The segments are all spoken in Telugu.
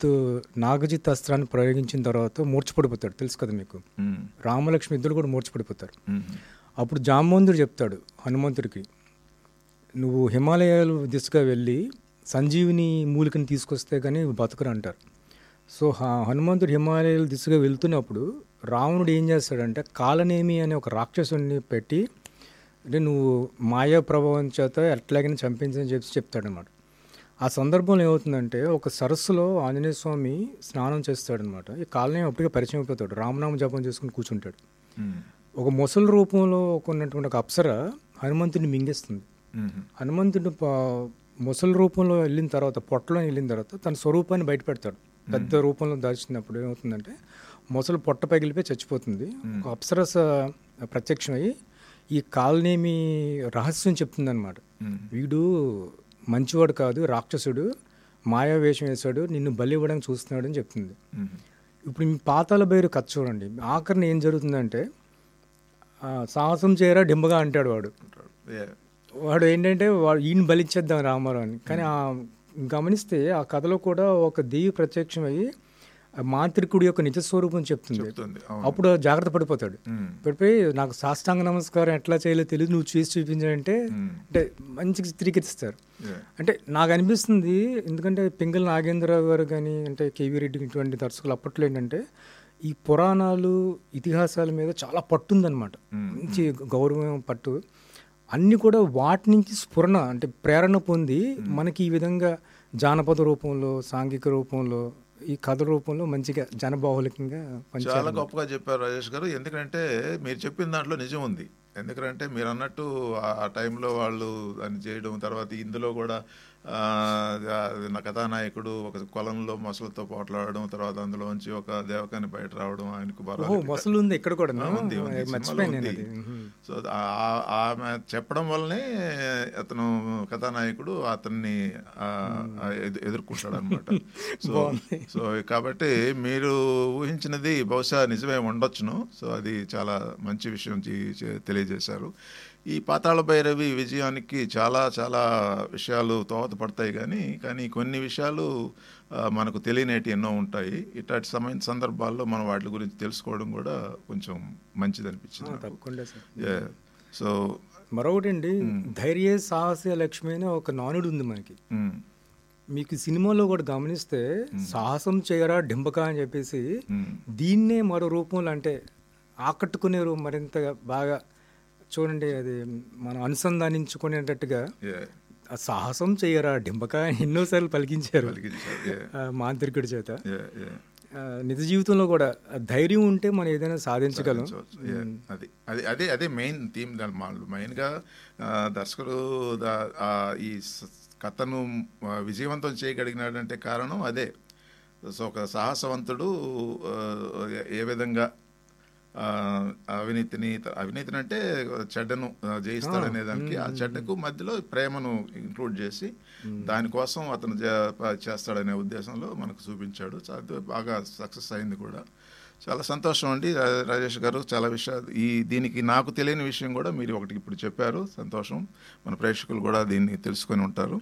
నాగజిత్ అస్త్రాన్ని ప్రయోగించిన తర్వాత మూర్చపడిపోతాడు తెలుసు కదా మీకు ఉమ్, రామలక్ష్మి ఇద్దరు కూడా మూర్చపడిపోతారు ఉమ్, అప్పుడు జాంబవంతుడు చెప్తాడు హనుమంతుడికి నువ్వు హిమాలయాలు దిశగా వెళ్ళి సంజీవిని మూలికని తీసుకొస్తే కానీ బతుకురు అంటారు సో హ- హనుమంతుడు హిమాలయాల దిశగా వెళ్తున్నప్పుడు రావణుడు ఏం చేస్తాడంటే కాలనేమి అనే ఒక రాక్షసుడిని పెట్టి అంటే నువ్వు మాయా ప్రభావం చేత ఎట్లాగైనా చంపించని చెప్పి చెప్తాడనమాట ఆ సందర్భంలో ఏమవుతుందంటే ఒక సరస్సులో ఆంజనేయ స్వామి స్నానం చేస్తాడనమాట ఈ కాలనేమి అప్పటికే పరిచయం అయిపోతాడు రామనామ జపం చేసుకుని కూర్చుంటాడు ఉమ్, ఒక మొసలి రూపంలో ఉన్నటువంటి ఒక అప్సర హనుమంతుడిని మింగేస్తుంది ఉమ్, హనుమంతుడు ప- మొసలి రూపంలో వెళ్ళిన తర్వాత పొట్టలో వెళ్ళిన తర్వాత తన స్వరూపాన్ని బయటపెడతాడు పెద్ద రూపంలో దాచినప్పుడు ఏమవుతుందంటే మొసలు పొట్ట పగిలిపోయి చచ్చిపోతుంది ఒక అప్సరస ప్రత్యక్షమై ఈ కాలనేమి రహస్యం చెప్తుందన్నమాట ఉమ్, వీడు మంచివాడు కాదు రాక్షసుడు మాయా వేషం వేశాడు నిన్ను బలి ఇవ్వడానికి చూస్తున్నాడు అని చెప్తుంది ఉమ్, ఇప్పుడు ఈ పాతాల బైరు కథ చూడండి ఆఖరిని ఏం జరుగుతుందంటే ఆ, సాహసం చేయరా డింబగా అంటాడు వాడు yeah, వాడు ఏంటంటే వాడు ఈయన బలిచ్చేద్దాం రామారావు అని కానీ ఆ గమనిస్తే ఆ కథలో కూడా ఒక దేవి ప్రత్యక్షమయ్యి ఆ మాంత్రికుడి యొక్క నిజ స్వరూపం చెప్తుంది చెప్తుంది అవును అప్పుడు జాగ్రత్త పడిపోతాడు ఉమ్, పడిపోయి నాకు సాష్టాంగ నమస్కారం ఎట్లా చేయాలో తెలియదు నువ్వు చేసి చూపించాలంటే ఉమ్, అంటే మంచిగా చిత్రీకరిస్తారు yeah, అంటే నాకు అనిపిస్తుంది ఎందుకంటే పింగళ నాగేంద్రరావు గారు కానీ అంటే కేవీ రెడ్డి ఇటువంటి దర్శకులు అప్పట్లో ఏంటంటే ఈ పురాణాలు ఇతిహాసాల మీద చాలా పట్టు ఉందన్నమాట మంచి గౌరవం పట్టు అన్నీ కూడా వాటి నుంచి స్ఫురణ అంటే ప్రేరణ పొంది మనకి ఈ విధంగా జానపద రూపంలో సాంఘిక రూపంలో ఈ కథ రూపంలో మంచిగా జనబాహులికంగా పనిచేయాలి చాలా గొప్పగా చెప్పారు రాజేష్ గారు ఎందుకంటే మీరు చెప్పిన దాంట్లో నిజం ఉంది ఎందుకంటే మీరు అన్నట్టు ఆ టైంలో వాళ్ళు దాన్ని చేయడం తర్వాత ఇందులో కూడా ఆ, ఆ, నా కథానాయకుడు ఒక కొలంలో మొసలతో పోట్లాడడం తర్వాత అందులోంచి ఒక దేవకాన్ని బయట రావడం ఆయనకు ఓహో బలాలు మొసలు ఉంది ఇక్కడ కూడా ఆ, ఉంది, ఉంది. సినిమాలో మర్చిపోయాను నేను ఉంది. అది మ్మ్. సో ఆ- ఆమె చెప్పడం వల్లనే అతను కథానాయకుడు అతన్ని ఆ, ఆ, ఎదు- ఎదుర్కొంటాడు అనమాట సో సో కాబట్టి మీరు ఊహించినది బహుశా నిజమే ఉండొచ్చును సో అది చాలా మంచి విషయం జీ- చే- తెలియజేశారు ఈ పాతాళ భైరవి విజయానికి చాలా చాలా విషయాలు దోహదపడతాయి కానీ కానీ కొన్ని విషయాలు ఆ, మనకు తెలియనేటి ఎన్నో ఉంటాయి ఇట్లాంటి సమయ సందర్భాల్లో మనం వాటి గురించి తెలుసుకోవడం కూడా కొంచెం మంచిది అనిపించింది నాకు. తప్పకుండా సార్ Yeah. సో మరొకటి అండి ధైర్య సాహస లక్ష్మి అనే ఒక నానుడు ఉంది మనకి మ్, మీకు సినిమాలో కూడా గమనిస్తే సాహసం చేయరా డింబక అని చెప్పేసి మ్, దీన్నే మరో రూపంలో అంటే ఆకట్టుకునే రూ- మరింత బాగా చూడండి అది మనం అనుసంధానించుకునేటట్టుగా yeah. ఆ సాహసం చేయరా డింబక అని ఎన్నోసార్లు పలికించారు పలికించారు. Yeah. ఆ మాంత్రికుడి చేత Yeah, yeah. ఆ, నిజ జీవితంలో కూడా ఆ ధైర్యం ఉంటే మనం ఏదైనా సాధించగలం సాధించవచ్చు. Yeah. అది అది అదే అదే మెయిన్ థీమ్ దాని మెయిన్గా దర్శకుడు దా- ఆ ఈ స- కథను ఆ, విజయవంతం చేయగలిగినాడంటే కారణం అదే సో ఒక సాహసవంతుడు ఆ, ఏ విధంగా ఆ, అవినీతిని అవినీతిని అంటే చెడ్డను ఆ, జయిస్తాడనే దానికి ఆ చెడ్డకు మధ్యలో ప్రేమను ఇంక్లూడ్ చేసి దానికోసం అతను చే- ప- చేస్తాడనే ఉద్దేశంలో మనకు చూపించాడు చా- అది బాగా సక్సెస్ అయింది కూడా చాలా సంతోషం అండి రా- రాజేష్ గారు చాలా విషయాలు ఈ దీనికి నాకు తెలియని విషయం కూడా మీరు ఒకటి ఇప్పుడు చెప్పారు సంతోషం మన ప్రేక్షకులు కూడా దీన్ని తెలుసుకొని ఉంటారు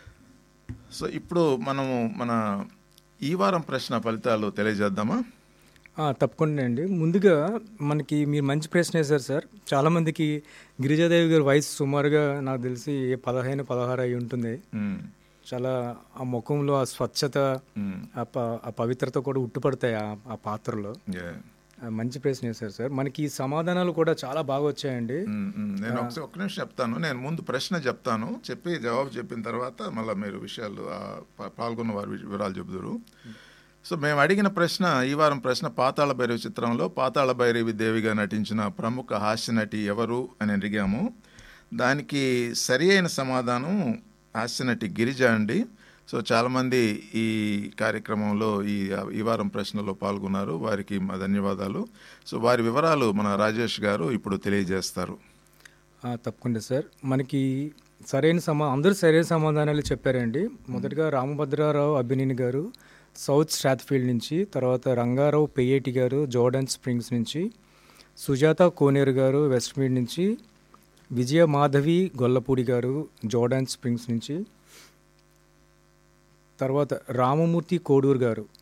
సో ఇప్పుడు మనము మన ఈ వారం ప్రశ్న ఫలితాలు తెలియజేద్దామా ఆ, తప్పకుండా అండి ముందుగా మనకి మీరు మంచి ప్రశ్న వేశారు సార్ చాలామందికి గిరిజాదేవి గారి వయసు సుమారుగా నాకు తెలిసి పదహైదు పదహారు అయి ఉంటుంది మ్మ్. చాలా ఆ ముఖంలో ఆ స్వచ్ఛత మ్మ్. ఆ ప ఆ పవిత్రత కూడా ఉట్టుపడతాయి ఆ ఆ పాత్రలో Yeah. ఆ, మంచి ప్రశ్న వేశారు సార్ మనకి ఈ సమాధానాలు కూడా చాలా బాగా వచ్చాయండి మ్మ్, మ్మ్. నేను ఒకసారి ఒక్క నిమిషం చెప్తాను నేను ముందు ప్రశ్న చెప్తాను చెప్పి జవాబు చెప్పిన తర్వాత మళ్ళీ మీరు విషయాలు ఆ, పా- పాల్గొన్న వారి వి- వివరాలు చెబుదురు సో మేము అడిగిన ప్రశ్న ఈ వారం ప్రశ్న పాతాళ భైరవి చిత్రంలో పాతాళ భైరవి దేవిగా నటించిన ప్రముఖ హాస్య నటి ఎవరు అని అడిగాము దానికి సరి అయిన సమాధానం హాస్య నటి గిరిజ అండి సో చాలామంది ఈ కార్యక్రమంలో ఈ ఈ వారం ప్రశ్నలో పాల్గొన్నారు వారికి మా ధన్యవాదాలు సో వారి వివరాలు మన రాజేష్ గారు ఇప్పుడు తెలియజేస్తారు ఆ, తప్పకుండా సార్ మనకి సరైన సమా అందరూ సరైన సమాధానాలు చెప్పారండి మొదటగా రామభద్రారావు అభినేని గారు సౌత్ స్ట్రాత్ఫీల్డ్ నుంచి తర్వాత రంగారావు పెయ్యేటి గారు జోర్డన్ స్ప్రింగ్స్ నుంచి సుజాత కోనేరు గారు వెస్ట్ మీడ్ నుంచి విజయ మాధవి గొల్లపూడి గారు జోర్డన్ స్ప్రింగ్స్ నుంచి తర్వాత రామమూర్తి కోడూరు గారు